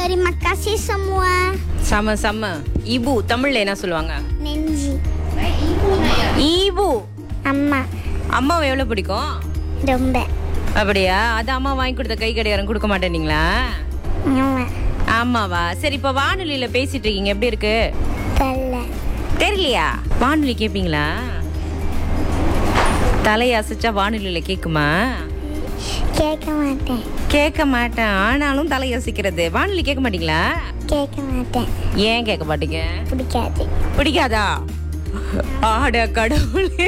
Terima kasih semua. செம செம இபு தமிழ்ல என்ன சொல்லுவாங்க Nenji. ஈபு Amma. அம்மாவை எவ்வளவு பிடிக்கும் Domba. அப்படியா அது அம்மா வாங்கி கொடுத்த கை கடிகாரம் கொடுக்க மாட்டேனீங்களா Nyama. ஆமாவா சரி இப்ப வானொலியில பேசிட்டு இருக்கீங்க எப்படி இருக்கு Tala. தெரியலையா வானொலி கேப்பீங்களா தலையை அசைச்சா வானொலியில கேக்குமா கேட்க மாட்டேன் கேட்க மாட்டேன் ஆனாலும் தலையை அசைக்கிறது வானொலி கேட்க மாட்டீங்களா கேட்க மாட்டேன் ஏன் கேட்க மாட்டீங்க பிடிக்காது பிடிக்காதா ஆட கடவுளே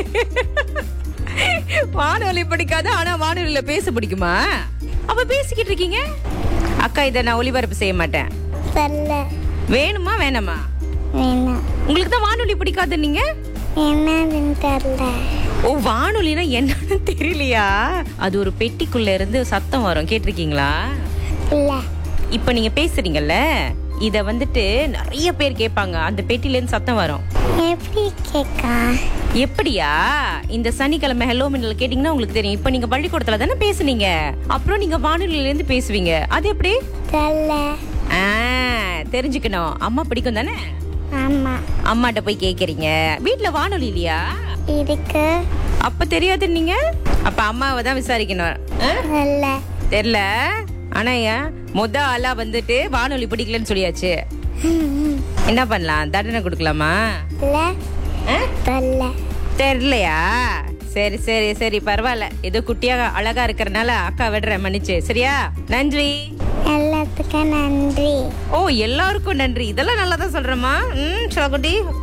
வானொலி பிடிக்காது ஆனா வானொலியில பேச பிடிக்குமா அப்ப பேசிக்கிட்டு இருக்கீங்க அக்கா இதை நான் ஒளிபரப்பு செய்ய மாட்டேன் தரல வேணுமா வேணாமா வேணாம் உங்களுக்கு தான் வானொலி பிடிக்காது நீங்க என்னதுன்னு தரல ஓ வானொலினா என்னன்னு தெரியலையா அது ஒரு பெட்டிக்குள்ள இருந்து சத்தம் வரும் கேட்டிருக்கீங்களா இல்லை இப்ப நீங்க பேசுறீங்கல்ல இத வந்துட்டு நிறைய பேர் கேட்பாங்க அந்த பெட்டில இருந்து சத்தம் வரும் எப்படி கேட்கா எப்படியா இந்த சனிக்கிழமை ஹலோ மின்னல் கேட்டீங்கன்னா உங்களுக்கு தெரியும் இப்ப நீங்க பள்ளிக்கூடத்துல தானே பேசுனீங்க அப்புறம் நீங்க வானொலியில இருந்து பேசுவீங்க அது எப்படி தரல ஆ, தெரிஞ்சுக்கணும் அம்மா பிடிக்கும் தானே ஆமா அம்மாட்ட போய் கேக்குறீங்க வீட்ல வானொலி இல்லையா இருக்கு அப்ப தெரியாது நீங்க அப்ப அம்மாவை தான் விசாரிக்கணும் ஆ? இல்ல தெரியல ஆனா ஏன் மொத ஆளா வந்துட்டு வானொலி பிடிக்கலன்னு சொல்லியாச்சு என்ன பண்ணலாம் தண்டனை கொடுக்கலாமா இல்ல ஆ? தரல தெரியலையா சரி சரி சரி பரவாயில்ல ஏதோ குட்டியா அழகா இருக்கறனால அக்கா விடுறேன் மன்னிச்சு சரியா நன்றி எல்லாத்துக்கும் நன்றி ஓ எல்லாருக்கும் நன்றி இதெல்லாம் நல்லா தான் சொல்றேம்மா ம் குட்டி